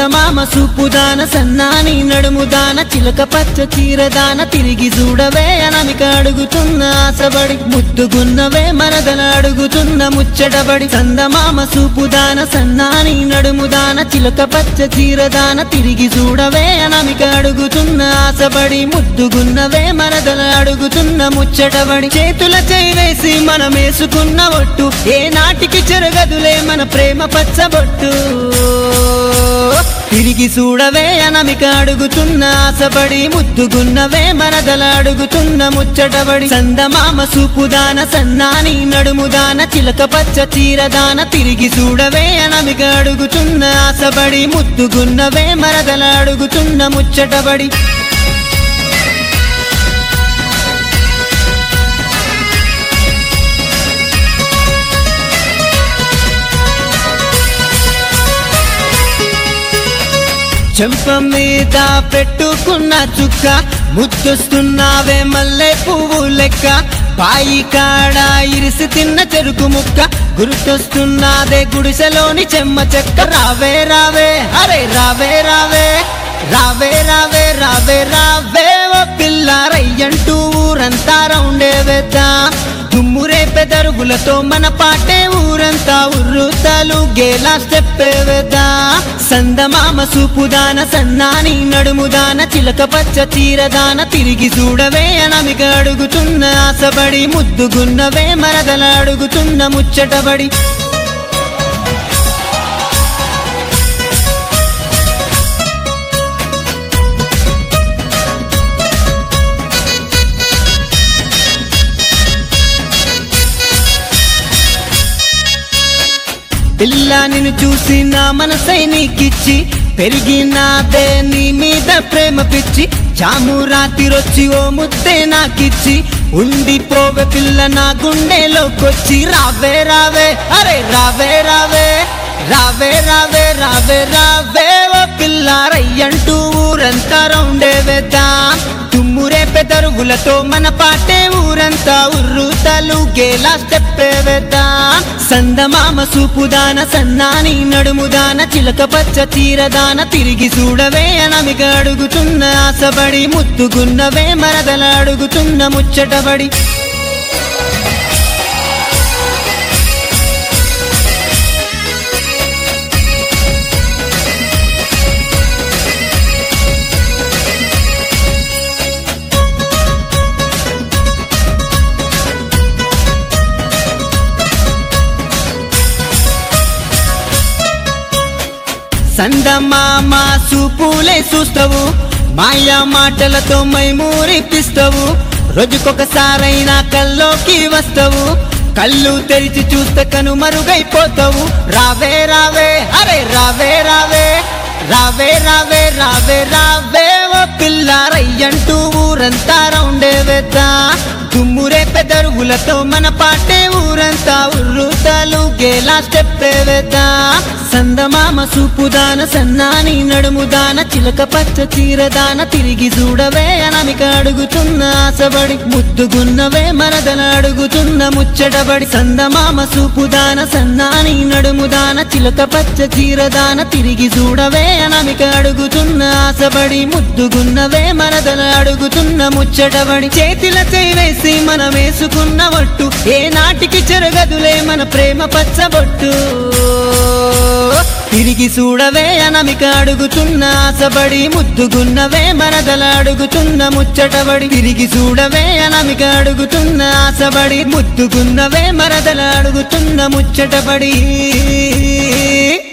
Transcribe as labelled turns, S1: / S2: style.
S1: సందమామ సూపుదాన సన్నాని నడుముదాన చిలక పచ్చ చీరదాన తిరిగి చూడవే అనమిక అడుగుతున్న ఆశబడి ముద్దుగున్నవే మరదల అడుగుతున్న ముచ్చటబడి సందమామ సూపుదాన సన్నాని నడుముదాన చిలక పచ్చ చీరదాన తిరిగి చూడవే అనమిక అడుగుతున్న ఆశబడి ముద్దుగున్నవే మరదల అడుగుతున్న ముచ్చటబడి చేతుల చేవేసి మనమేసుకున్న ఒట్టు ఏ నాటికి చెరగదులే మన ప్రేమ పచ్చబొట్టు తిరిగి చూడవే అనమిక అడుగుతున్న ఆశపడి ముద్దుగున్నవే మరదల అడుగుతున్న ముచ్చటబడి సందమామ సూపుదాన సన్నాని నడుముదాన చిలక పచ్చ చీరదాన తిరిగి చూడవే అనమిక అడుగుతున్న ఆశపడి ముద్దుగున్నవే మరదల అడుగుతున్న ముచ్చటబడి చెంప మీద పెట్టుకున్న చుక్క ముద్దొస్తున్నావే మల్లె పువ్వు లెక్క పాయి కాడ ఇరిసి తిన్న చెరుకు ముక్క గుర్తొస్తున్నాదే గుడిసెలోని చెమ్మ చెక్క రావే రావే అరే రావే రావే రావే రావే రావే రావే ఓ పిల్ల రయ్యంటూ ఊరంతా రౌండే వేద్దా దుమ్మురే పెదరుగులతో మన పాటే ఊరంతా ఉర్రుతాలు గేలా స్టెప్పే వేద్దా సందమామ సూపుదాన సన్నాని నడుముదాన చిలక పచ్చ చీరదాన తిరిగి చూడవే అనమిక అడుగుతున్న ఆశబడి ముద్దుగున్నవే మరదల అడుగుతున్న ముచ్చటబడి పిల్ల నిన్ను చూసి నా మనసై నీకిచ్చి పెరిగినాదే నీ మీద ప్రేమ పిచ్చి జాము రాత్రిరొచ్చి ఓ ముద్దే నాకిచ్చి ఉండిపోవే పిల్ల నా గుండెలోకొచ్చి రావే రావే అరే రావే రావే రావే రావే రావే రావే ఓ పిల్ల రయ్యంటూ ఊరంతా రౌండే వేద్దా తుమ్మురే పెదరుగులతో మన పాటే ఊరంతా ఉర్రుతలు గేలా స్టెప్పే వేద్దా సందమామ సూపుదాన సన్నాని నడుముదాన చిలక పచ్చ చీరదాన తిరిగి చూడవే అనమిక అడుగుతున్న ఆశబడి ముద్దుగున్నవే మరదల అడుగుతున్న ముచ్చటబడి సందమామ సూపులే చూస్తావు మాయా మాటలతో మైమూరిపిస్తావు రోజుకొకసారైనా కల్లోకి వస్తావు కళ్ళు తెరిచి చూస్తే కను మరుగైపోతావు రావే రావే అరే రావే రావే రావే రావే రావే రావే ఓ పిల్ల రయ్యంటూ ఊరంతా రౌండే వేద్దా దుమ్మురే పెదరుగులతో మన పాటే ఊరంతా ఉర్రుతాలు గేలా స్టెప్పే వేద్దా సందమామ సూపుదాన సన్నాని నడుముదాన చిలక పచ్చ చీరదాన తిరిగి చూడవే అనమిక అడుగుతున్న ఆశబడి ముద్దుగున్నవే మరదల అడుగుతున్న ముచ్చటబడి సందమామ సూపుదాన సన్నాని నడుముదాన చిలక పచ్చ చీరదాన తిరిగి చూడవే అనమిక అడుగుతున్న ఆశబడి ముద్దుగున్నవే మరదల అడుగుతున్న ముచ్చటబడి చేతిల చేవేసి మనం వేసుకున్న ఒట్టు ఏ నాటికి చెరగదులే మన ప్రేమ పచ్చబొట్టు తిరిగి చూడవే అనమిక అడుగుతున్న ఆశబడి ముద్దుగున్నవే మరదల అడుగుతున్న ముచ్చటబడి తిరిగి చూడవే అనమిక అడుగుతున్న ఆశబడి ముద్దుగున్నవే మరదల అడుగుతున్న ముచ్చటబడి